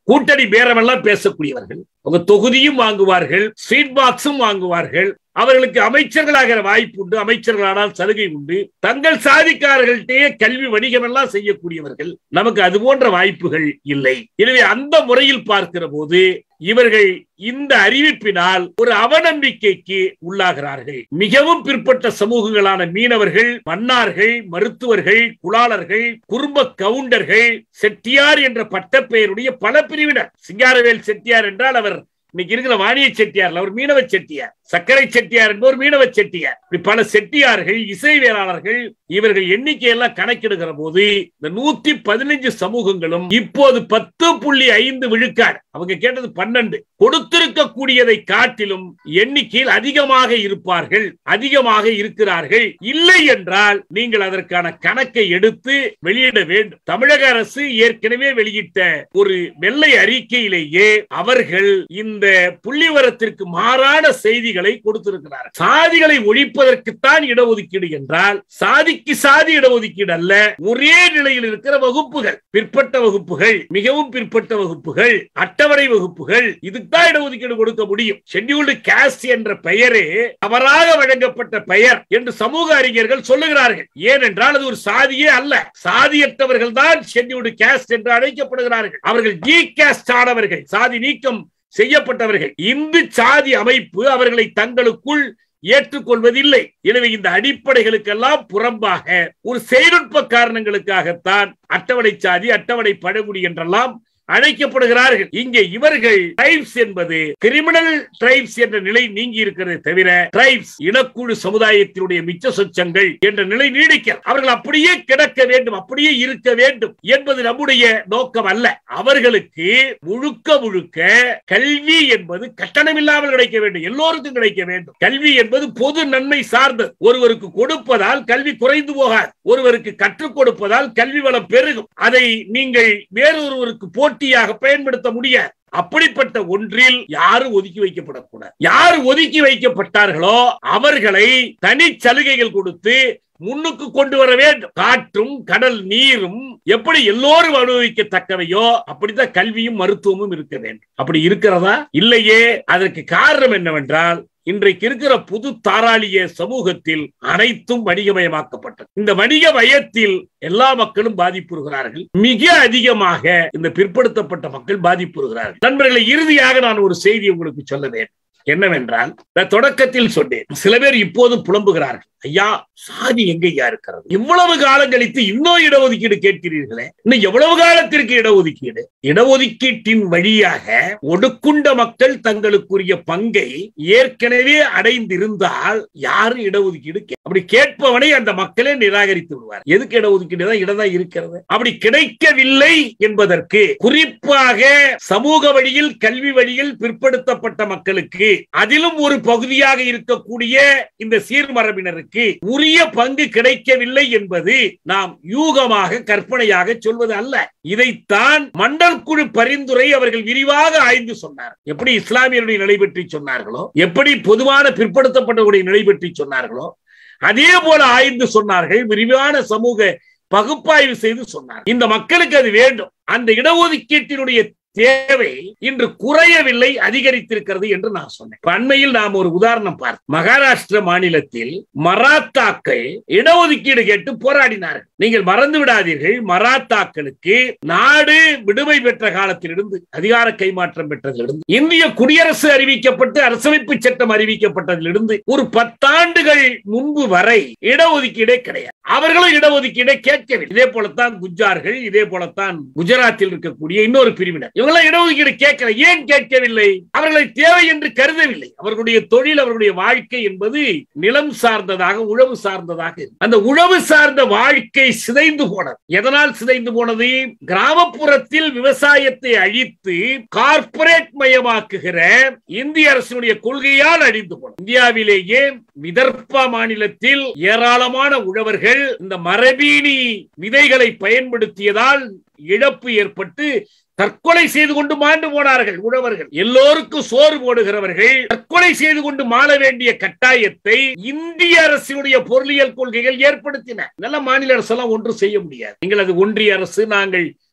கூட்டணி பேரம் எல்லாம் பேசக்கூடியவர்கள் உங்க தொகுதியும் வாங்குவார்கள் ஸ்வீட் பாக்ஸும் வாங்குவார்கள் அவர்களுக்கு அமைச்சர்களாகிற வாய்ப்பு உண்டு அமைச்சர்களானால் சலுகை உண்டு தங்கள் சாதிக்காரர்கள்ட்டே கல்வி வணிகம் எல்லாம் செய்யக்கூடியவர்கள் நமக்கு அது போன்ற வாய்ப்புகள் இல்லை எனவே அந்த முறையில் பார்க்கிற போது இவர்கள் இந்த அறிவிப்பினால் ஒரு அவநம்பிக்கைக்கு உள்ளாகிறார்கள் மிகவும் பிற்பட்ட சமூகங்களான மீனவர்கள் மன்னார்கள் மருத்துவர்கள் குலாளர்கள் குடும்ப கவுண்டர்கள் செட்டியார் என்ற பட்டப்பெயருடைய பல பிரிவினர் சிங்காரவேல் செட்டியார் என்றால் அவர் இன்னைக்கு இருக்கிற வாணிய செட்டியார் அவர் மீனவ செட்டியார் சர்க்கரை செட்டியார் என்பவர் மீனவ செட்டியார் இப்படி பல செட்டியார்கள் இசைவியலாளர்கள் இவர்கள் எண்ணிக்கையெல்லாம் கணக்கிடுகிற போது இந்த நூத்தி பதினஞ்சு சமூகங்களும் இப்போது பத்து புள்ளி ஐந்து விழுக்காடு அவங்க கேட்டது பன்னெண்டு கொடுத்திருக்கக்கூடியதை காட்டிலும் எண்ணிக்கையில் அதிகமாக இருப்பார்கள் அதிகமாக இருக்கிறார்கள் இல்லை என்றால் நீங்கள் அதற்கான கணக்கை எடுத்து வெளியிட வேண்டும் தமிழக அரசு ஏற்கனவே வெளியிட்ட ஒரு வெள்ளை அறிக்கையிலேயே அவர்கள் இந்த புள்ளிவரத்திற்கு மாறான செய்திகளை கொடுத்திருக்கிறார் சாதிகளை ஒழிப்பதற்குத்தான் இடஒதுக்கீடு என்றால் சாதிக்கு சாதி இடஒதுக்கீடு அல்ல ஒரே நிலையில் இருக்கிற வகுப்புகள் பிற்பட்ட வகுப்புகள் மிகவும் பிற்பட்ட வகுப்புகள் அட்டவணை வகுப்புகள் இதுதான் இடஒதுக்கீடு கொடுக்க முடியும் ஷெட்யூல்டு காஸ்ட் என்ற பெயரே தவறாக வழங்கப்பட்ட பெயர் என்று சமூக அறிஞர்கள் சொல்லுகிறார்கள் ஏனென்றால் அது ஒரு சாதியே அல்ல சாதியற்றவர்கள் தான் ஷெட்யூல்டு காஸ்ட் என்று அழைக்கப்படுகிறார்கள் அவர்கள் டி காஸ்ட் ஆனவர்கள் சாதி நீக்கம் செய்யப்பட்டவர்கள் இந்து சாதி அமைப்பு அவர்களை தங்களுக்குள் ஏற்றுக்கொள்வதில்லை எனவே இந்த அடிப்படைகளுக்கெல்லாம் புறம்பாக ஒரு செயல்நுட்ப காரணங்களுக்காகத்தான் அட்டவணை சாதி அட்டவணை பழங்குடி என்றெல்லாம் அழைக்கப்படுகிறார்கள் இங்கே இவர்கள் டிரைப்ஸ் என்பது கிரிமினல் டிரைப்ஸ் என்ற நிலை நீங்கி இருக்கிறது தவிர டிரைப்ஸ் இனக்குழு சமுதாயத்தினுடைய மிச்ச சொச்சங்கள் என்ற நிலை நீடிக்க அவர்கள் அப்படியே கிடக்க வேண்டும் அப்படியே இருக்க வேண்டும் என்பது நம்முடைய நோக்கம் அல்ல அவர்களுக்கு முழுக்க முழுக்க கல்வி என்பது கட்டணமில்லாமல் கிடைக்க வேண்டும் எல்லோருக்கும் கிடைக்க வேண்டும் கல்வி என்பது பொது நன்மை சார்ந்தது ஒருவருக்கு கொடுப்பதால் கல்வி குறைந்து போகாது ஒருவருக்கு கற்றுக் கொடுப்பதால் கல்வி வளம் பெருகும் அதை நீங்கள் வேறொருவருக்கு போட்டியாக பயன்படுத்த முடியாது அப்படிப்பட்ட ஒன்றில் யாரும் ஒதுக்கி வைக்கப்படக்கூடாது யார் ஒதுக்கி வைக்கப்பட்டார்களோ அவர்களை தனி சலுகைகள் கொடுத்து முன்னுக்கு கொண்டு வர வேண்டும் காற்றும் கடல் நீரும் எப்படி எல்லோரும் அனுபவிக்கத்தக்கவையோ அப்படித்தான் கல்வியும் மருத்துவமும் இருக்க வேண்டும் அப்படி இருக்கிறதா இல்லையே அதற்கு காரணம் என்னவென்றால் இன்றைக்கு இருக்கிற புது தாராளிய சமூகத்தில் அனைத்தும் வணிகமயமாக்கப்பட்டது இந்த வணிக மயத்தில் எல்லா மக்களும் பாதிப்புறுகிறார்கள் மிக அதிகமாக இந்த பிற்படுத்தப்பட்ட மக்கள் பாதிப்புறுகிறார்கள் நண்பர்களை இறுதியாக நான் ஒரு செய்தி உங்களுக்கு சொல்ல வேண்டும் என்னவென்றால் நான் தொடக்கத்தில் சொன்னேன் சில பேர் இப்போதும் புலம்புகிறார்கள் ஐயா சாதி எங்கய்யா இருக்கிறது இவ்வளவு காலம் கழித்து இன்னும் இடஒதுக்கீடு கேட்கிறீர்களே இன்னும் எவ்வளவு காலத்திற்கு இடஒதுக்கீடு இடஒதுக்கீட்டின் வழியாக ஒடுக்குண்ட மக்கள் தங்களுக்குரிய பங்கை ஏற்கனவே அடைந்திருந்தால் யாரும் இடஒதுக்கீடு கே- அப்படி கேட்பவனை அந்த மக்களே நிராகரித்து விடுவார் எதுக்கு இடஒதுக்கீடு தான் இடம் தான் இருக்கிறது அப்படி கிடைக்கவில்லை என்பதற்கு குறிப்பாக சமூக வழியில் கல்வி வழியில் பிற்படுத்தப்பட்ட மக்களுக்கு அதிலும் ஒரு பகுதியாக இருக்கக்கூடிய இந்த சீர்மரபினருக்கு உரிய பங்கு கிடைக்கவில்லை என்பது நாம் யூகமாக கற்பனையாக சொல்வது அல்ல இதைத்தான் மண்டல் குழு பரிந்துரை அவர்கள் விரிவாக ஆய்ந்து சொன்னார் எப்படி இஸ்லாமியருடைய நிலை பற்றி சொன்னார்களோ எப்படி பொதுவான பிற்படுத்தப்பட்டவருடைய நிலை பற்றி சொன்னார்களோ அதே போல ஆய்ந்து சொன்னார்கள் விரிவான சமூக பகுப்பாய்வு செய்து சொன்னார் இந்த மக்களுக்கு அது வேண்டும் அந்த இடஒதுக்கீட்டினுடைய தேவை இன்று குறையவில்லை அதிகரித்திருக்கிறது என்று நான் சொன்னேன் இப்ப அண்மையில் நாம் ஒரு உதாரணம் பார்த்தோம் மகாராஷ்டிர மாநிலத்தில் மராத்தாக்கள் இடஒதுக்கீடு கேட்டு போராடினார்கள் நீங்கள் மறந்து விடாதீர்கள் மராத்தாக்களுக்கு நாடு விடுமை பெற்ற காலத்திலிருந்து அதிகார கைமாற்றம் பெற்றதிலிருந்து இந்திய குடியரசு அறிவிக்கப்பட்டு அரசமைப்பு சட்டம் அறிவிக்கப்பட்டதிலிருந்து ஒரு பத்தாண்டுகள் முன்பு வரை இடஒதுக்கீடே கிடையாது அவர்களும் இடஒதுக்கீடை கேட்கவில்லை இதே போலத்தான் குஜார்கள் இதே போலத்தான் குஜராத்தில் இருக்கக்கூடிய இன்னொரு பிரிவினர் இவங்கெல்லாம் இடஒதுக்கீடு கேட்கல ஏன் கேட்கவில்லை அவர்களை தேவை என்று கருதவில்லை அவர்களுடைய தொழில் அவர்களுடைய வாழ்க்கை என்பது நிலம் சார்ந்ததாக உழவு சார்ந்ததாக இருக்கு. அந்த உழவு சார்ந்த வாழ்க்கை சிதைந்து போனது எதனால் சிதைந்து போனது கிராமப்புறத்தில் விவசாயத்தை அழித்து கார்ப்பரேட் மயமாக்குகிற இந்திய அரசினுடைய கொள்கையால் அழிந்து போனது இந்தியாவிலேயே விதர்ப்பா மாநிலத்தில் ஏராளமான உழவர்கள் இந்த மரபீனி விதைகளை பயன்படுத்தியதால் இழப்பு ஏற்பட்டு தற்கொலை செய்து கொண்டு மாண்டு போனார்கள் உழவர்கள் எல்லோருக்கும் சோறு போடுகிறவர்கள் தற்கொலை செய்து கொண்டு மாள வேண்டிய கட்டாயத்தை இந்திய அரசினுடைய பொருளியல் கொள்கைகள் ஏற்படுத்தின நல்ல மாநில அரசெல்லாம் ஒன்றும் செய்ய முடியாது நீங்கள் அது ஒன்றிய அரசு நாங்கள்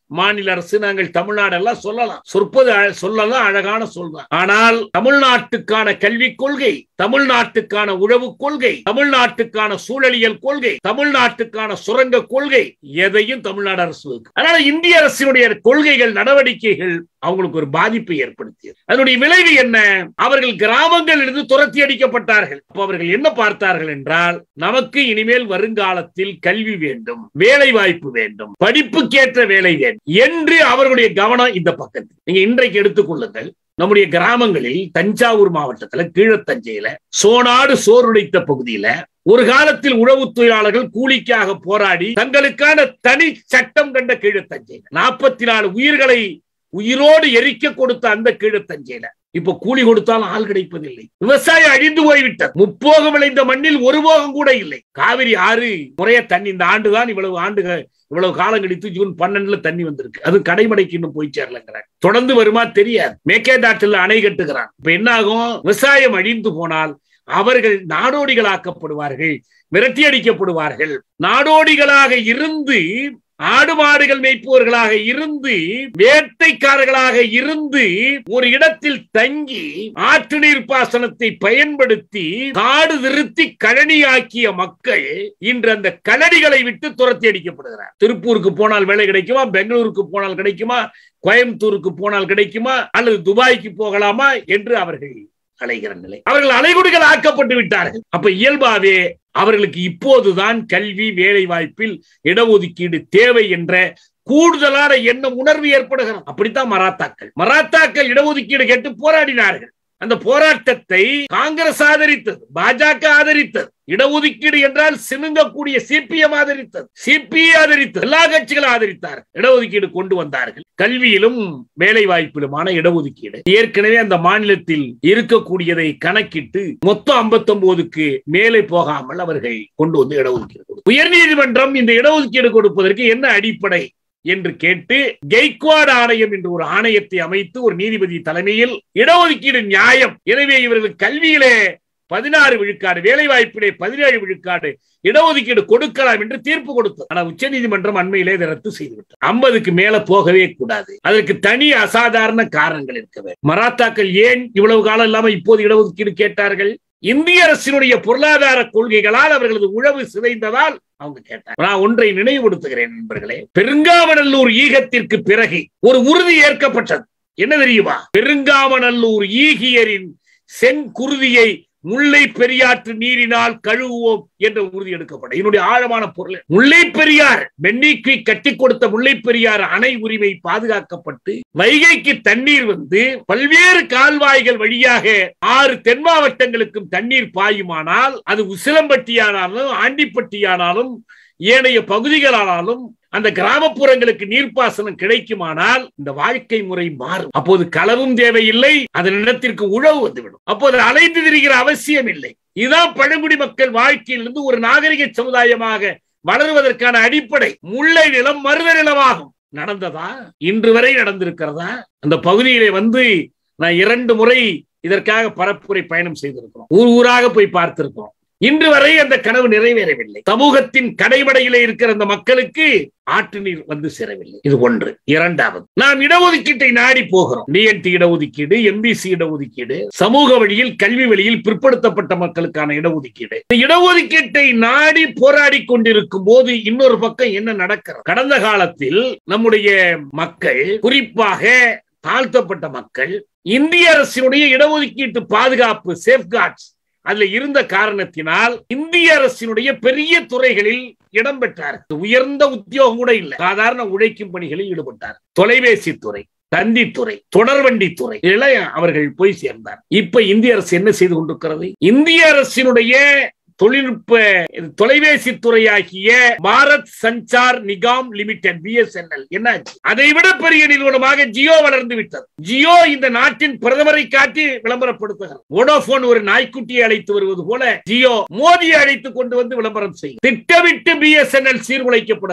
மாநில அரசு நாங்கள் தமிழ்நாடு எல்லாம் சொல்லலாம் சொற்பது அழ- சொல்லலாம் அழகான சொல்தான் ஆனால் தமிழ்நாட்டுக்கான கல்விக் கொள்கை தமிழ்நாட்டுக்கான உழவு கொள்கை தமிழ்நாட்டுக்கான சூழலியல் கொள்கை தமிழ்நாட்டுக்கான சுரங்க கொள்கை எதையும் தமிழ்நாடு அரசு வைக்கும். அதனால இந்திய அரசினுடைய கொள்கைகள் நடவடிக்கைகள் அவங்களுக்கு ஒரு பாதிப்பை ஏற்படுத்தியது அதனுடைய விளைவு என்ன அவர்கள் கிராமங்களிலிருந்து துரத்தி அடிக்கப்பட்டார்கள் அப்ப அவர்கள் என்ன பார்த்தார்கள் என்றால் நமக்கு இனிமேல் வருங்காலத்தில் கல்வி வேண்டும் வேலை வாய்ப்பு வேண்டும் படிப்புக்கேற்ற வேலை வேண்டும் என்று அவர்களுடைய கவனம் இந்த பக்கத்தில் நீங்க இன்றைக்கு எடுத்துக்கொள்ளுங்கள் நம்முடைய கிராமங்களில் தஞ்சாவூர் மாவட்டத்துல கீழத்தஞ்சையில சோனாடு சோறுடைத்த பகுதியில ஒரு காலத்தில் உழவு தொழிலாளர்கள் கூலிக்காக போராடி தங்களுக்கான தனி சட்டம் கண்ட கீழத்தஞ்சையில நாற்பத்தி நாலு உயிர்களை உயிரோடு எரிக்க கொடுத்த அந்த கீழத்தஞ்சையில இப்ப கூலி கொடுத்தாலும் ஆள் கிடைப்பதில்லை விவசாயம் அழிந்து போய்விட்டது முப்போகம் விளைந்த மண்ணில் ஒரு போகம் கூட இல்லை காவிரி ஆறு முறைய தண்ணி இந்த ஆண்டுதான் இவ்வளவு ஆண்டுகள் இவ்வளவு காலம் கழித்து ஜூன் பன்னெண்டுல தண்ணி வந்திருக்கு அது கடைமடைக்கு இன்னும் போய் சேரலங்கிறாங்க தொடர்ந்து வருமா தெரியாது மேக்கேதாட்டில் அணை கட்டுகிறான் இப்ப என்ன ஆகும் விவசாயம் அழிந்து போனால் அவர்கள் நாடோடிகளாக்கப்படுவார்கள் விரட்டி அடிக்கப்படுவார்கள் நாடோடிகளாக இருந்து ஆடு மாடுகள் மேய்ப்பவர்களாக இருந்து வேட்டைக்காரர்களாக இருந்து ஒரு இடத்தில் தங்கி ஆற்று நீர் பாசனத்தை பயன்படுத்தி காடு நிறுத்தி கழனியாக்கிய மக்கள் இன்று அந்த கழனிகளை விட்டு துரத்தி அடிக்கப்படுகிறார் திருப்பூருக்கு போனால் வேலை கிடைக்குமா பெங்களூருக்கு போனால் கிடைக்குமா கோயம்புத்தூருக்கு போனால் கிடைக்குமா அல்லது துபாய்க்கு போகலாமா என்று அவர்கள் அலைகிற நிலை அவர்கள் அலைகுடிகள் ஆக்கப்பட்டு விட்டார்கள் அப்ப இயல்பாவே அவர்களுக்கு இப்போதுதான் கல்வி வேலை வாய்ப்பில் இடஒதுக்கீடு தேவை என்ற கூடுதலான எண்ணம் உணர்வு ஏற்படுகிறது அப்படித்தான் மராத்தாக்கள் மராத்தாக்கள் இடஒதுக்கீடு கேட்டு போராடினார்கள் அந்த போராட்டத்தை காங்கிரஸ் ஆதரித்தது பாஜக ஆதரித்தது இடஒதுக்கீடு என்றால் சினுங்கக்கூடிய சிபிஎம் ஆதரித்தது சிபிஐ ஆதரித்தது எல்லா கட்சிகளும் ஆதரித்தார் இடஒதுக்கீடு கொண்டு வந்தார்கள் கல்வியிலும் வேலை வாய்ப்பிலுமான இடஒதுக்கீடு ஏற்கனவே அந்த மாநிலத்தில் இருக்கக்கூடியதை கணக்கிட்டு மொத்தம் ஐம்பத்தி ஒன்பதுக்கு மேலே போகாமல் அவர்கள் கொண்டு வந்து இடஒதுக்கீடு கொடுத்தார். உயர்நீதிமன்றம் இந்த இடஒதுக்கீடு கொடுப்பதற்கு என்ன அடிப்படை என்று கேட்டு கெய்க்வாட் ஆணையம் என்று ஒரு ஆணையத்தை அமைத்து ஒரு நீதிபதி தலைமையில் இடஒதுக்கீடு நியாயம் எனவே இவர்கள் கல்வியிலே பதினாறு விழுக்காடு வேலை வாய்ப்பிலே பதினேழு விழுக்காடு இடஒதுக்கீடு கொடுக்கலாம் என்று தீர்ப்பு கொடுத்தது ஆனா உச்ச நீதிமன்றம் அண்மையிலே இதை ரத்து செய்துவிட்டது ஐம்பதுக்கு மேல போகவே கூடாது அதற்கு தனி அசாதாரண காரணங்கள் இருக்க வேண்டும் மராத்தாக்கள் ஏன் இவ்வளவு காலம் இல்லாம இப்போது இடஒதுக்கீடு கேட்டார்கள் இந்திய அரசினுடைய பொருளாதார கொள்கைகளால் அவர்களது உழவு சிதைந்ததால் அவங்க கேட்டாங்க நான் ஒன்றை நினைவுபடுத்துகிறேன் நண்பர்களே பெருங்காமநல்லூர் ஈகத்திற்கு பிறகு ஒரு உறுதி ஏற்கப்பட்டது என்ன தெரியுமா பெருங்காமநல்லூர் ஈகியரின் செங்குருதியை முல்லை பெரியாற்று நீரினால் கழுவுவோம் என்ற உறுதி எடுக்கப்படும் என்னுடைய ஆழமான பொருள் முல்லை பெரியார் மென்னிக்கு கட்டி கொடுத்த முல்லை பெரியார் அணை உரிமை பாதுகாக்கப்பட்டு வைகைக்கு தண்ணீர் வந்து பல்வேறு கால்வாய்கள் வழியாக ஆறு தென் மாவட்டங்களுக்கும் தண்ணீர் பாயுமானால் அது உசிலம்பட்டியானாலும் ஆண்டிப்பட்டியானாலும் ஏனைய பகுதிகளானாலும் அந்த கிராமப்புறங்களுக்கு நீர்ப்பாசனம் கிடைக்குமானால் இந்த வாழ்க்கை முறை மாறும் அப்போது களவும் தேவையில்லை அதன் இடத்திற்கு உழவு வந்துவிடும் அப்போது அலைந்து திரிகிற அவசியம் இல்லை இதுதான் பழங்குடி மக்கள் வாழ்க்கையிலிருந்து ஒரு நாகரிக சமுதாயமாக வளருவதற்கான அடிப்படை முல்லை நிலம் மருத நிலமாகும் நடந்ததா இன்று வரை நடந்திருக்கிறதா அந்த பகுதியிலே வந்து நான் இரண்டு முறை இதற்காக பரப்புரை பயணம் செய்திருக்கிறோம் ஊர் ஊராக போய் பார்த்திருக்கிறோம் இன்று வரை அந்த கனவு நிறைவேறவில்லை சமூகத்தின் கடைமடையிலே இருக்கிற அந்த மக்களுக்கு ஆற்று நீர் வந்து சேரவில்லை இது ஒன்று இரண்டாவது நாம் இடஒதுக்கீட்டை நாடி போகிறோம் டிஎன்டி இடஒதுக்கீடு எம்பிசி இடஒதுக்கீடு சமூக வழியில் கல்வி வழியில் பிற்படுத்தப்பட்ட மக்களுக்கான இடஒதுக்கீடு இந்த இடஒதுக்கீட்டை நாடி போராடி கொண்டிருக்கும் போது இன்னொரு பக்கம் என்ன நடக்கிறது கடந்த காலத்தில் நம்முடைய மக்கள் குறிப்பாக தாழ்த்தப்பட்ட மக்கள் இந்திய அரசினுடைய இடஒதுக்கீட்டு பாதுகாப்பு சேஃப்கார்ட்ஸ் அதுல இருந்த காரணத்தினால் இந்திய அரசினுடைய பெரிய துறைகளில் இடம் பெற்றார் உயர்ந்த உத்தியோகம் கூட இல்லை சாதாரண உழைக்கும் பணிகளில் ஈடுபட்டார் தொலைபேசி துறை தந்தித்துறை தொடர்வண்டி துறை இதெல்லாம் அவர்கள் போய் சேர்ந்தார் இப்ப இந்திய அரசு என்ன செய்து கொண்டிருக்கிறது இந்திய அரசினுடைய தொழில்நுட்ப தொலைபேசி துறையாகிய பாரத் சஞ்சார் நிகாம் லிமிடெட் பிஎஸ்என்எல் என்ன அதை விட பெரிய நிறுவனமாக ஜியோ வளர்ந்து விட்டது ஜியோ இந்த நாட்டின் பிரதமரை காட்டி விளம்பரப்படுத்துகிறது வோடோபோன் ஒரு நாய்க்குட்டியை அழைத்து வருவது போல ஜியோ மோடியை அழைத்து கொண்டு வந்து விளம்பரம் செய்யும் திட்டமிட்டு பிஎஸ்என்எல் சீர்குலைக்கப்படுகிறது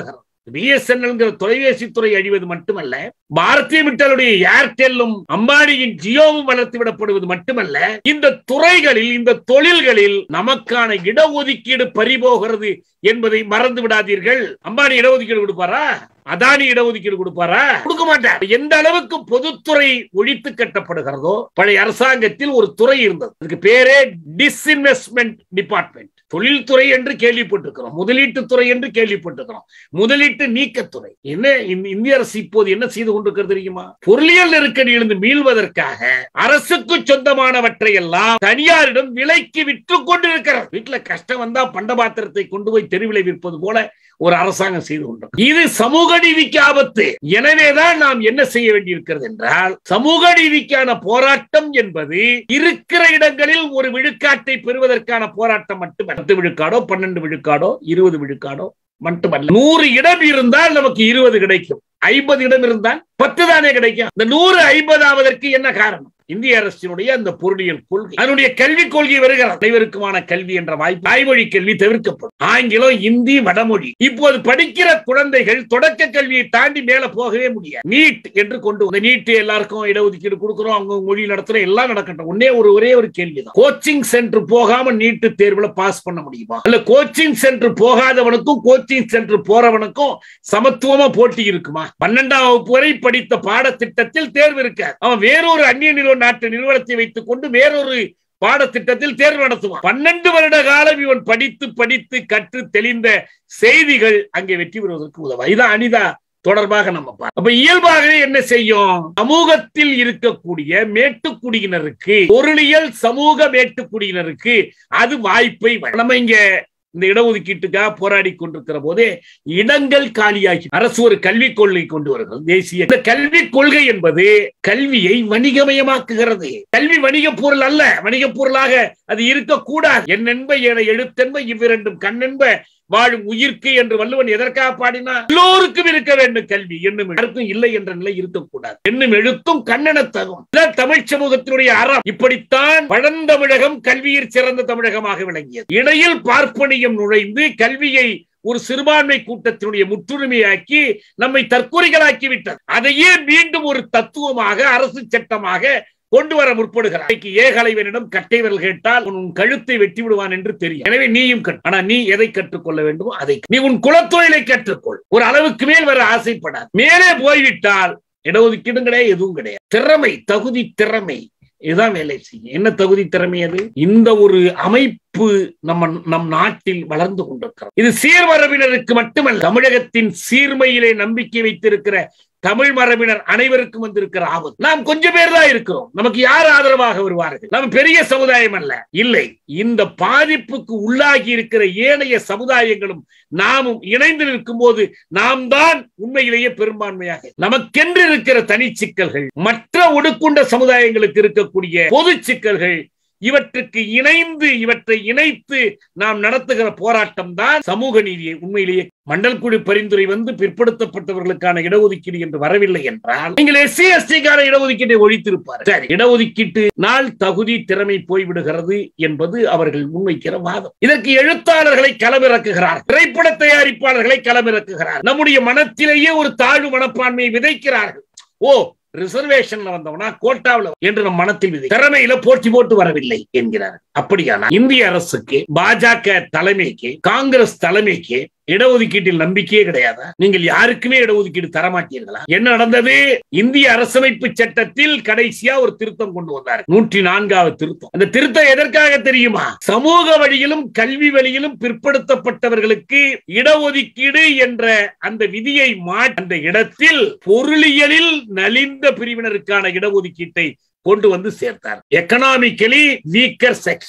பிஎஸ்என்எல் தொலைபேசி துறை அழிவது மட்டுமல்ல பாரதிய மிட்டலுடைய ஏர்டெல்லும் அம்பானியின் ஜியோவும் வளர்த்து விடப்படுவது மட்டுமல்ல இந்த துறைகளில் இந்த தொழில்களில் நமக்கான இடஒதுக்கீடு பறிபோகிறது என்பதை மறந்து விடாதீர்கள் அம்பானி இடஒதுக்கீடு கொடுப்பாரா அதானி இடஒதுக்கீடு கொடுப்பாரா கொடுக்க மாட்டார் எந்த அளவுக்கு பொதுத்துறை ஒழித்து கட்டப்படுகிறதோ பழைய அரசாங்கத்தில் ஒரு துறை இருந்தது அதுக்கு பேரே டிஸ்இன்வெஸ்ட்மெண்ட் டிபார்ட்மெண்ட் தொழில்துறை என்று கேள்விப்பட்டிருக்கிறோம் முதலீட்டு துறை என்று கேள்விப்பட்டிருக்கிறோம் முதலீட்டு நீக்கத்துறை என்ன இந்திய அரசு இப்போது என்ன செய்து கொண்டிருக்கிறது தெரியுமா பொருளியல் நெருக்கடியிலிருந்து மீள்வதற்காக அரசுக்கு சொந்தமானவற்றை எல்லாம் தனியாரிடம் விலைக்கு விற்று கொண்டிருக்கிறது வீட்டுல கஷ்டம் வந்தா பண்டபாத்திரத்தை கொண்டு போய் தெருவிலை விற்பது போல ஒரு அரசாங்கம் செய்து கொண்டிருக்கிறது இது சமூக நீதிக்கு ஆபத்து எனவேதான் நாம் என்ன செய்ய வேண்டியிருக்கிறது என்றால் சமூக நீதிக்கான போராட்டம் என்பது இருக்கிற இடங்களில் ஒரு விழுக்காட்டை பெறுவதற்கான போராட்டம் மட்டுமல்ல பத்து விழுக்காடோ பன்னெண்டு விழுக்காடோ இருபது விழுக்காடோ மட்டுமல்ல நூறு இடம் இருந்தால் நமக்கு இருபது கிடைக்கும் ஐம்பது இடம் இருந்தால் பத்து தானே கிடைக்கும் இந்த நூறு ஐம்பதாவதற்கு என்ன காரணம் இந்திய அரசினுடைய அந்த பொருளியல் கொள்கை அதனுடைய கல்விக் கொள்கை வருகிறது அனைவருக்குமான கல்வி என்ற வாய்ப்பு தாய்மொழி கல்வி தவிர்க்கப்படும் ஆங்கிலம் இந்தி வடமொழி இப்போது படிக்கிற குழந்தைகள் தொடக்க கல்வியை தாண்டி மேல போகவே முடியாது நீட் என்று கொண்டு வந்து நீட் எல்லாருக்கும் இடஒதுக்கீடு கொடுக்கிறோம் அவங்க மொழி நடத்துறோம் எல்லாம் நடக்கட்டும் ஒன்னே ஒரு ஒரே ஒரு கேள்விதான் கோச்சிங் சென்டர் போகாம நீட்டு தேர்வுல பாஸ் பண்ண முடியுமா இல்ல கோச்சிங் சென்டர் போகாதவனுக்கும் கோச்சிங் சென்டர் போறவனுக்கும் சமத்துவமா போட்டி இருக்குமா பன்னெண்டாம் வகுப்பு வரை படித்த பாடத்திட்டத்தில் தேர்வு இருக்காது அவன் வேறொரு அந்நிய நிறுவன நாட்டு நிறுவனத்தை வைத்துக் கொண்டு வேறொரு பாடத்திட்டத்தில் தேர்வு நடத்துவான் பன்னெண்டு வருட காலம் இவன் படித்து படித்து கற்று தெளிந்த செய்திகள் அங்கே வெற்றி பெறுவதற்கு உதவ இதான் அனிதா தொடர்பாக நம்ம பார்ப்போம் அப்ப இயல்பாகவே என்ன செய்யும் சமூகத்தில் இருக்கக்கூடிய மேட்டுக்குடியினருக்கு பொருளியல் சமூக மேட்டுக்குடியினருக்கு அது வாய்ப்பை நம்ம இங்க இந்த இடஒதுக்கீட்டுக்காக போராடி கொண்டிருக்கிற போதே இடங்கள் காலியாகி அரசு ஒரு கல்விக் கொள்கை கொண்டு வருகிறது தேசிய இந்த கல்விக் கொள்கை என்பது கல்வியை வணிகமயமாக்குகிறது கல்வி வணிக பொருள் அல்ல வணிக பொருளாக அது இருக்கக்கூடாது என்னென்ப என எழுத்தென்ப இவ்விரண்டும் கண்ணென்ப வாழும் உயிர்க்கு என்று வள்ளுவன் எதற்காக பாடினா எல்லோருக்கும் இருக்க வேண்டும் கல்வி என்னும் யாருக்கும் இல்லை என்ற நிலை இருக்கக்கூடாது என்னும் எழுத்தும் கண்ணெனத்தகும் தமிழ் சமூகத்தினுடைய அறம் இப்படித்தான் பழந்தமிழகம் கல்வியில் சிறந்த தமிழகமாக விளங்கியது இடையில் பார்ப்பனியம் நுழைந்து கல்வியை ஒரு சிறுபான்மை கூட்டத்தினுடைய முற்றுரிமையாக்கி நம்மை தற்கொலைகளாக்கி விட்டது அதையே மீண்டும் ஒரு தத்துவமாக அரசு சட்டமாக கொண்டு வர முற்படுகிறார் ஏகலைவனிடம் கட்டைவர்கள் கேட்டால் உன் கழுத்தை வெட்டி விடுவான் என்று தெரியும் எனவே நீயும் ஆனா நீ எதை கற்றுக்கொள்ள வேண்டுமோ அதை நீ உன் குலத்தொழிலை கற்றுக்கொள் ஒரு அளவுக்கு மேல் வர ஆசைப்படாது மேலே போய்விட்டால் இடஒதுக்கீடும் கிடையாது எதுவும் கிடையாது திறமை தகுதி திறமை இதுதான் வேலை செய்யும் என்ன தகுதி திறமை அது இந்த ஒரு அமைப்பு நம்ம நம் நாட்டில் வளர்ந்து கொண்டிருக்கிறது இது சீர்மரபினருக்கு மட்டுமல்ல தமிழகத்தின் சீர்மையிலே நம்பிக்கை வைத்திருக்கிற தமிழ் மரபினர் அனைவருக்கும் வந்திருக்கிற ஆபத்து நாம் கொஞ்சம் பேர் தான் இருக்கிறோம் நமக்கு யார் ஆதரவாக வருவார்கள் நம்ம பெரிய சமுதாயம் அல்ல இல்லை இந்த பாதிப்புக்கு உள்ளாகி இருக்கிற ஏனைய சமுதாயங்களும் நாமும் இணைந்து நிற்கும் போது நாம் தான் உண்மையிலேயே பெரும்பான்மையாக நமக்கென்று இருக்கிற தனி சிக்கல்கள் மற்ற ஒடுக்குண்ட சமுதாயங்களுக்கு இருக்கக்கூடிய பொது சிக்கல்கள் இவற்றுக்கு இணைந்து இவற்றை இணைத்து நாம் நடத்துகிற போராட்டம் தான் சமூக நீதியை உண்மையிலேயே மண்டல் குழு பரிந்துரை வந்து பிற்படுத்தப்பட்டவர்களுக்கான இடஒதுக்கீடு என்று வரவில்லை என்றால் நீங்கள் எஸ்சி எஸ்டிக்கான இடஒதுக்கீட்டை ஒழித்திருப்பார் சரி இடஒதுக்கீட்டு நாள் தகுதி திறமை போய்விடுகிறது என்பது அவர்கள் முன்வைக்கிற வாதம் இதற்கு எழுத்தாளர்களை களமிறக்குகிறார் திரைப்பட தயாரிப்பாளர்களை களமிறக்குகிறார் நம்முடைய மனத்திலேயே ஒரு தாழ்வு மனப்பான்மையை விதைக்கிறார்கள் ஓ ரிசர்வேஷன்ல வந்தவனா கோட்டாவில் என்று நம் மனத்தில் விதை திறமையில போட்டி போட்டு வரவில்லை என்கிறார் அப்படியானா இந்திய அரசுக்கு பாஜக தலைமைக்கு காங்கிரஸ் தலைமைக்கு இடஒதுக்கீட்டில் நம்பிக்கையே கிடையாதா நீங்கள் யாருக்குமே இடஒதுக்கீடு தரமாட்டீர்களா என்ன நடந்தது இந்திய அரசமைப்பு சட்டத்தில் கடைசியா ஒரு திருத்தம் கொண்டு வந்தார் நூற்றி நான்காவது திருத்தம் அந்த திருத்தம் எதற்காக தெரியுமா சமூக வழியிலும் கல்வி வழியிலும் பிற்படுத்தப்பட்டவர்களுக்கு இடஒதுக்கீடு என்ற அந்த விதியை மாற்றி அந்த இடத்தில் பொருளியலில் நலிந்த பிரிவினருக்கான இடஒதுக்கீட்டை கொண்டு வந்து சேர்த்தார் எக்கனாமிக்கலி வீக்கர் செக்ஸ்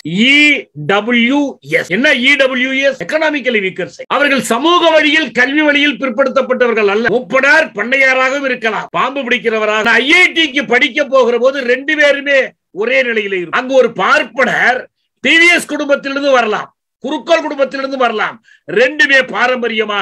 இடபிள்யூஎஸ் என்ன இடபிள்யூஎஸ் எக்கனாமிக்கலி வீக்கர் செக்ஸ் அவர்கள் சமூக வழியில் கல்வி வழியில் பிற்படுத்தப்பட்டவர்கள் அல்ல முப்படார் பண்ணையாராகவும் இருக்கலாம் பாம்பு பிடிக்கிறவராக ஐஐடிக்கு படிக்க போகிற போது ரெண்டு பேருமே ஒரே நிலையில இருக்கும் அங்கு ஒரு பார்ப்பனர் டிவிஎஸ் குடும்பத்திலிருந்து வரலாம் குருக்கள் குடும்பத்திலிருந்து வரலாம் ரெண்டுமே பாரம்பரியமாக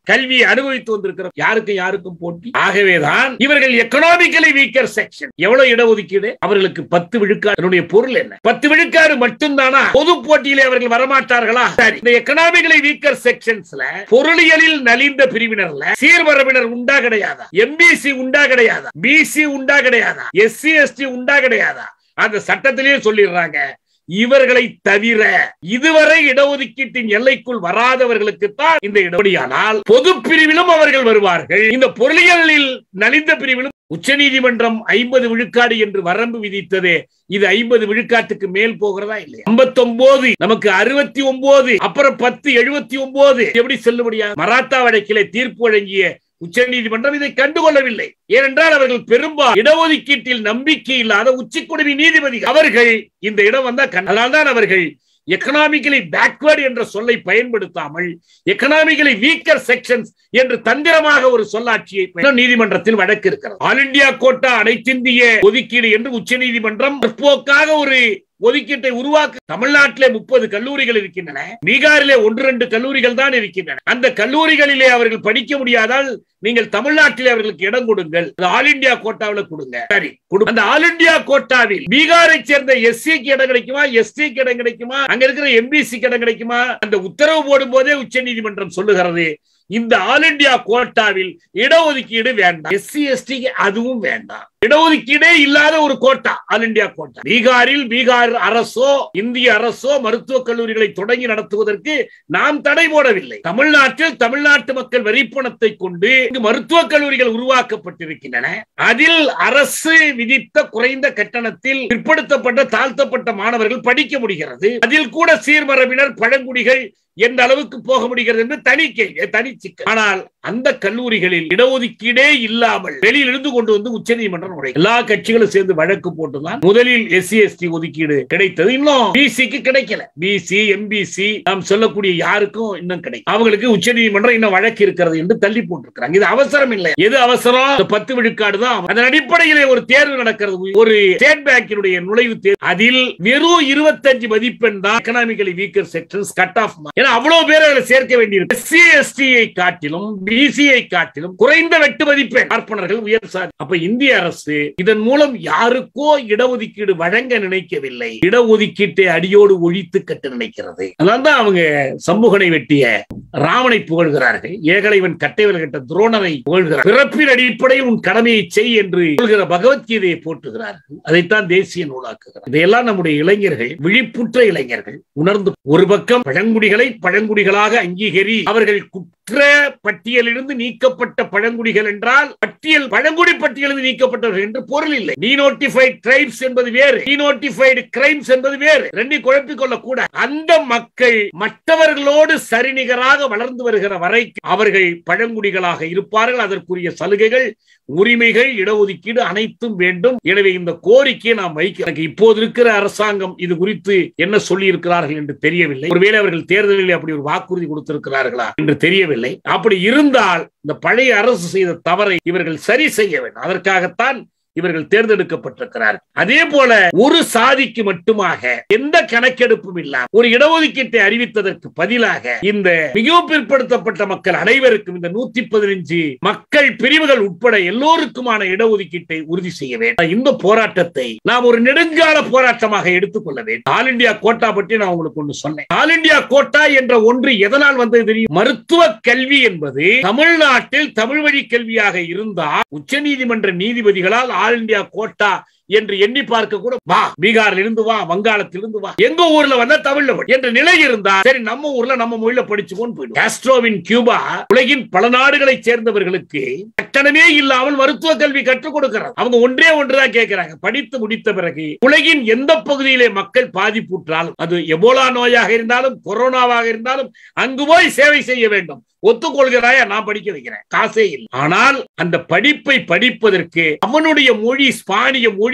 கல்வியை அனுபவித்து வந்திருக்கிறோம் யாருக்கும் யாருக்கும் போட்டி ஆகவேதான் இவர்கள் எக்கனாமிக்கலி வீக்கர் செக்ஷன் எவ்வளவு இடஒதுக்கீடு அவர்களுக்கு பத்து விழுக்காடு பொருள் என்ன பத்து விழுக்காடு மட்டும்தானா பொது போட்டியிலே அவர்கள் வரமாட்டார்களா சரி இந்த எக்கனாமிக்கலி வீக்கர் செக்ஷன்ஸ்ல பொருளியலில் நலிந்த பிரிவினர்ல சீர்மரபினர் உண்டா கிடையாதா எம்பிசி உண்டா கிடையாதா பிசி உண்டா கிடையாதா எஸ்சி எஸ்டி உண்டா கிடையாதா அந்த சட்டத்திலேயே சொல்லிடுறாங்க இவர்களை தவிர இதுவரை இடஒதுக்கீட்டின் எல்லைக்குள் வராதவர்களுக்கு தான் இந்த இடஒடியானால் பொது பிரிவிலும் அவர்கள் வருவார்கள் இந்த பொருளியலில் நலிந்த பிரிவிலும் உச்சநீதிமன்றம் ஐம்பது விழுக்காடு என்று வரம்பு விதித்ததே இது ஐம்பது விழுக்காட்டுக்கு மேல் போகிறதா இல்லையா ஐம்பத்தி நமக்கு அறுபத்தி ஒன்பது அப்புறம் பத்து எழுபத்தி ஒன்பது எப்படி செல்லுபடியா மராத்தா வழக்கிலே தீர்ப்பு வழங்கிய உச்சநீதிமன்றம் இதை கண்டுகொள்ளவில்லை ஏனென்றால் அவர்கள் பெரும்பாலும் இடஒதுக்கீட்டில் நம்பிக்கை இல்லாத உச்சிக்குடிமை நீதிபதி அவர்கள் இந்த இடம் வந்தா அதனால்தான் அவர்கள் எக்கனாமிக்கலி பேக்வர்ட் என்ற சொல்லை பயன்படுத்தாமல் எக்கனாமிக்கலி வீக்கர் செக்ஷன்ஸ் என்று தந்திரமாக ஒரு சொல்லாட்சியை நீதிமன்றத்தில் வழக்கு இருக்கிறது ஆல் இண்டியா கோட்டா அனைத்திந்திய ஒதுக்கீடு என்று உச்ச நீதிமன்றம் பிற்போக்காக ஒரு ஒதுக்கீட்டை உருவாக்க தமிழ்நாட்டிலே முப்பது கல்லூரிகள் இருக்கின்றன பீகாரிலே ஒன்று ரெண்டு கல்லூரிகள் தான் இருக்கின்றன அந்த கல்லூரிகளிலே அவர்கள் படிக்க முடியாதால் நீங்கள் தமிழ்நாட்டிலே அவர்களுக்கு இடம் கொடுங்கள் ஆல் இண்டியா கோட்டாவில் கொடுங்க சரி அந்த ஆல் இண்டியா கோட்டாவில் பீகாரை சேர்ந்த எஸ்சிக்கு இடம் கிடைக்குமா எஸ்டிக்கு இடம் கிடைக்குமா அங்க இருக்கிற எம்பிசிக்கு இடம் கிடைக்குமா அந்த உத்தரவு போடும் போதே உச்ச நீதிமன்றம் சொல்லுகிறது இந்த ஆல் இண்டியா கோட்டாவில் இடஒதுக்கீடு வேண்டாம் எஸ்சி எஸ்டிக்கு அதுவும் வேண்டாம் இடஒதுக்கீடே இல்லாத ஒரு கோட்டா ஆல் இண்டியா கோட்டா பீகாரில் பீகார் அரசோ இந்திய அரசோ மருத்துவக் கல்லூரிகளை தொடங்கி நடத்துவதற்கு நாம் தடை போடவில்லை தமிழ்நாட்டில் தமிழ்நாட்டு மக்கள் வரிப்பணத்தை கொண்டு இங்கு மருத்துவக் கல்லூரிகள் உருவாக்கப்பட்டிருக்கின்றன அதில் அரசு விதித்த குறைந்த கட்டணத்தில் பிற்படுத்தப்பட்ட தாழ்த்தப்பட்ட மாணவர்கள் படிக்க முடிகிறது அதில் கூட சீர்மரபினர் பழங்குடிகள் எந்த அளவுக்கு போக முடிகிறது என்று தனி கேள்வி தனி சிக்கல் ஆனால் அந்த கல்லூரிகளில் இடஒதுக்கீடே இல்லாமல் வெளியில் இருந்து கொண்டு வந்து உச்சநீதிமன்றம் உரை எல்லா கட்சிகளும் சேர்ந்து வழக்கு போட்டுதான் முதலில் எஸ்சி எஸ்டி ஒதுக்கீடு கிடைத்தது இன்னும் பிசிக்கு கிடைக்கல பிசி எம்பிசி நாம் சொல்லக்கூடிய யாருக்கும் இன்னும் கிடைக்கும் அவங்களுக்கு உச்சநீதிமன்றம் இன்னும் வழக்கு இருக்கிறது என்று தள்ளி போட்டிருக்கிறாங்க இது அவசரம் இல்லை எது அவசரம் பத்து விழுக்காடு தான் அதன் அடிப்படையிலே ஒரு தேர்வு நடக்கிறது ஒரு ஸ்டேட் பேங்கினுடைய நுழைவு தேர்வு அதில் வெறும் இருபத்தஞ்சு மதிப்பெண் தான் economically weaker sections cut off ஏன்னா அவ்வளவு பேர் அதில் சேர்க்க வேண்டியிருக்கு எஸ்சி எஸ்டியை காட்டிலும் பிசிஐ காட்டிலும் குறைந்த வெட்டு மதிப்பெண் பார்ப்பனர்கள் உயர் சாதி அப்ப இந்திய அரசு இதன் மூலம் யாருக்கோ இடஒதுக்கீடு வழங்க நினைக்கவில்லை இடஒதுக்கீட்டை அடியோடு ஒழித்து கட்ட நினைக்கிறது அதனால்தான் அவங்க சமூகனை வெட்டிய ராமனை புகழ்கிறார்கள் ஏகலைவன் கட்டைவல் கட்ட துரோணரை புகழ்கிறார் பிறப்பின் அடிப்படையில் உன் கடமையை செய் என்று சொல்கிற பகவத்கீதையை போட்டுகிறார்கள் அதைத்தான் தேசிய நூலாக்குகிறார் இதையெல்லாம் நம்முடைய இளைஞர்கள் விழிப்புற்ற இளைஞர்கள் உணர்ந்து ஒரு பக்கம் பழங்குடிகளை பழங்குடிகளாக அங்கீகரி அவர்கள் குற்ற பட்டியலிருந்து நீக்கப்பட்ட பழங்குடிகள் என்றால் பட்டியல் பழங்குடி பட்டியலிருந்து நீக்கப்பட்டவர்கள் என்று பொருள் இல்லை டி நோட்டிஃபைட் டிரைப்ஸ் என்பது வேறு டி நோட்டிஃபைடு கிரைம்ஸ் என்பது வேறு ரெண்டையும் குழப்பிக் கொள்ள கூட அந்த மக்கள் மற்றவர்களோடு சரிநிகராக வளர்ந்து வருகிற வரை அவர்கள் பழங்குடிகளாக இருப்பார்கள் அதற்குரிய சலுகைகள் உரிமைகள் இடஒதுக்கீடு அனைத்தும் வேண்டும் எனவே இந்த கோரிக்கையை நாம் வைக்க இப்போது இருக்கிற அரசாங்கம் இது குறித்து என்ன சொல்லி இருக்கிறார்கள் என்று தெரியவில்லை ஒருவேளை அவர்கள் தேர்தலில் அப்படி ஒரு வாக்குறுதி கொடுத்திருக்கிறார்களா என்று தெரியவில்லை அப்படி இருந்தால் இந்த பழைய அரசு செய்த தவறை இவர்கள் சரி செய்ய வேண்டும் அதற்காகத்தான் இவர்கள் தேர்ந்தெடுக்கப்பட்டிருக்கிறார் அதே போல ஒரு சாதிக்கு மட்டுமாக எந்த கணக்கெடுப்பும் இல்லாம ஒரு இடஒதுக்கீட்டை அறிவித்ததற்கு பதிலாக இந்த மிகவும் பிற்படுத்தப்பட்ட மக்கள் அனைவருக்கும் இந்த நூத்தி பதினஞ்சு மக்கள் பிரிவுகள் உட்பட எல்லோருக்குமான இடஒதுக்கீட்டை உறுதி செய்ய வேண்டும் இந்த போராட்டத்தை நாம் ஒரு நெடுங்கால போராட்டமாக எடுத்துக்கொள்ள வேண்டும் ஆல் இண்டியா கோட்டா பற்றி நான் உங்களுக்கு ஒன்று சொன்னேன் ஆல் இண்டியா கோட்டா என்ற ஒன்று எதனால் வந்தது தெரியும் மருத்துவ கல்வி என்பது தமிழ்நாட்டில் தமிழ் வழி கல்வியாக இருந்தால் உச்சநீதிமன்ற நீதிபதிகளால் ஆல் இண்டியா கோட்டா என்று எண்ணி பார்க்க கூட வா பீகார்ல இருந்து வா வங்காளத்தில் இருந்து வா எங்க ஊர்ல வந்தா தமிழ்ல என்ற நிலை இருந்தா சரி நம்ம ஊர்ல நம்ம மொழியில படிச்சுக்கோன்னு போயிடும் காஸ்ட்ரோவின் கியூபா உலகின் பல நாடுகளை சேர்ந்தவர்களுக்கு கட்டணமே இல்லாமல் மருத்துவ கல்வி கற்றுக் கொடுக்கிறார் அவங்க ஒன்றே ஒன்றுதான் கேட்கிறாங்க படித்து முடித்த பிறகு உலகின் எந்த பகுதியிலே மக்கள் பாதிப்புற்றாலும் அது எபோலா நோயாக இருந்தாலும் கொரோனாவாக இருந்தாலும் அங்கு போய் சேவை செய்ய வேண்டும் ஒத்துக்கொள்கிறாயா நான் படிக்க வைக்கிறேன் காசே இல்லை ஆனால் அந்த படிப்பை படிப்பதற்கு அவனுடைய மொழி ஸ்பானிய மொழி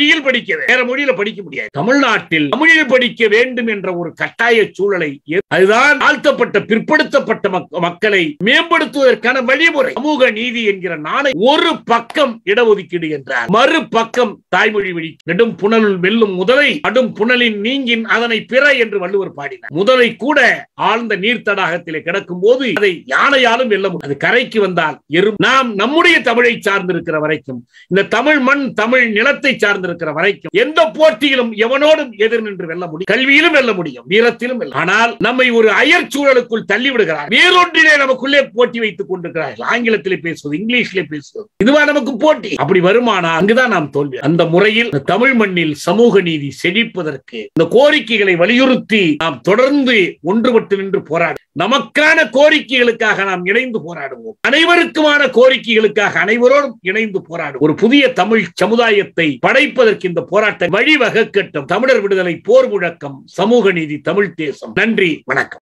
மொழியில் படிக்க வேண்டும். வேற மொழியில படிக்க முடியாது தமிழ்நாட்டில் தமிழில் படிக்க வேண்டும் என்ற ஒரு கட்டாய சூழலை ஏ- அதுதான் தாழ்த்தப்பட்ட பிற்படுத்தப்பட்ட மக்க- மக்களை மேம்படுத்துவதற்கான வழிமுறை சமூக நீதி என்கிற நாணை ஒரு பக்கம் இடஒதுக்கீடு என்றார் மறு பக்கம் தாய்மொழி வழி நெடும் புனலுள் வெல்லும் முதலை அடும் புனலின் நீங்கின் அதனை பிற என்று வள்ளுவர் பாடினார் முதலை கூட ஆழ்ந்த நீர் தடாகத்திலே கிடக்கும் போது அதை யானையாலும் வெல்ல முடியும் அது கரைக்கு வந்தால் எறும் நாம் நம்முடைய தமிழை சார்ந்திருக்கிற வரைக்கும் இந்த தமிழ் மண் தமிழ் நிலத்தை சார்ந்திருக்கிற வரைக்கும் எந்த போட்டியிலும் எவனோடும் எதிர் நின்று வெல்ல முடியும் கல்வியிலும் வெல்ல முடியும் வீரத்திலும் வெல்ல ஆனால் நம்மை ஒரு அயற் சூழலுக்குள் தள்ளி விடுகிறார் வேறொன்றிலே நமக்குள்ளே போட்டி வைத்துக் கொண்டிருக்கிறார்கள் ஆங்கிலத்திலே பேசுவது இங்கிலீஷிலே பேசுவது இதுவா நமக்கு போட்டி அப்படி வருமானா அங்குதான் நாம் தோல்வி அந்த முறையில் இந்த தமிழ் மண்ணில் சமூக நீதி செழிப்பதற்கு இந்த கோரிக்கைகளை வலியுறுத்தி நாம் தொடர்ந்து ஒன்றுபட்டு நின்று போராட நமக்கான கோரிக்கைகளுக்காக நாம் இணைந்து போராடுவோம் அனைவருக்குமான கோரிக்கைகளுக்காக அனைவரோடும் இணைந்து போராடுவோம் ஒரு புதிய தமிழ் சமுதாயத்தை படைப்பதற்கு இந்த போராட்டம் வழிவகுக்கட்டும் தமிழர் விடுதலை போர் முழக்கம் சமூக நீதி தமிழ் தேசம் நன்றி வணக்கம்